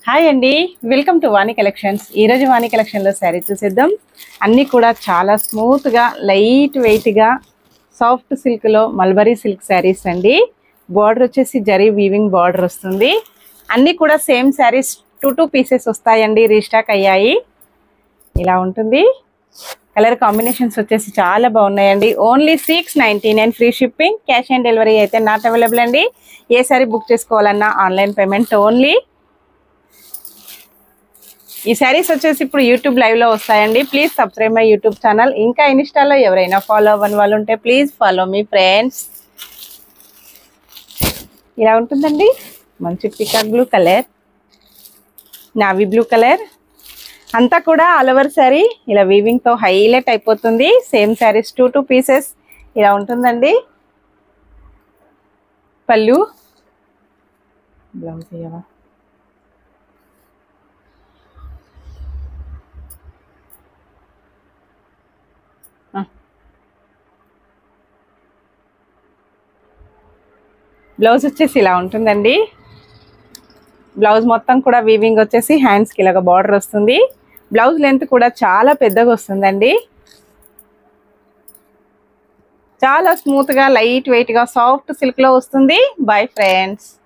hi అండి welcome to Vani collections ఈరోజు వాణి కలెక్షన్లో శారీ చూసేద్దాం అన్నీ కూడా చాలా స్మూత్గా లైట్ వెయిట్గా సాఫ్ట్ సిల్క్లో మల్బరీ సిల్క్ శారీస్ అండి బార్డర్ వచ్చేసి జరీ వీవింగ్ బార్డర్ వస్తుంది అన్నీ కూడా same saris two two pieces వస్తాయండి రీస్టాక్ అయ్యాయి ఇలా ఉంటుంది కలర్ కాంబినేషన్స్ వచ్చేసి చాలా బాగున్నాయండి only six ninety nine free shipping cash on delivery అయితే నాట్ అవైలబుల్ అండి ఏ సారీ బుక్ చేసుకోవాలన్నా ఆన్లైన్ పేమెంట్ ఓన్లీ ఈ శారీస్ వచ్చేసి ఇప్పుడు యూట్యూబ్ లైవ్ లో వస్తాయండి please subscribe my YouTube channel ఇంకా ఇన్స్టాలో ఎవరైనా ఫాలో అవ్వని వాళ్ళు ఉంటే ప్లీజ్ ఫాలో మీ ఫ్రెండ్స్ ఇలా ఉంటుందండి మంచి peacock blue colour navy blue colour అంతా కూడా ఆల్ ఓవర్ శారీ ఇలా వీవింగ్ తో హైలైట్ అయిపోతుంది same saris two two pieces ఇలా ఉంటుందండి పళ్ళు బ్లౌజ్ ఇవ్వవా బ్లౌజ్ వచ్చేసి ఇలా ఉంటుందండి బ్లౌజ్ మొత్తం కూడా వీవింగ్ వచ్చేసి హ్యాండ్స్కి ఇలాగ బార్డర్ వస్తుంది బ్లౌజ్ లెంత్ కూడా చాలా పెద్దగా వస్తుందండి చాలా స్మూత్గా లైట్ వెయిట్గా సాఫ్ట్ సిల్క్లో వస్తుంది బై ఫ్రెండ్స్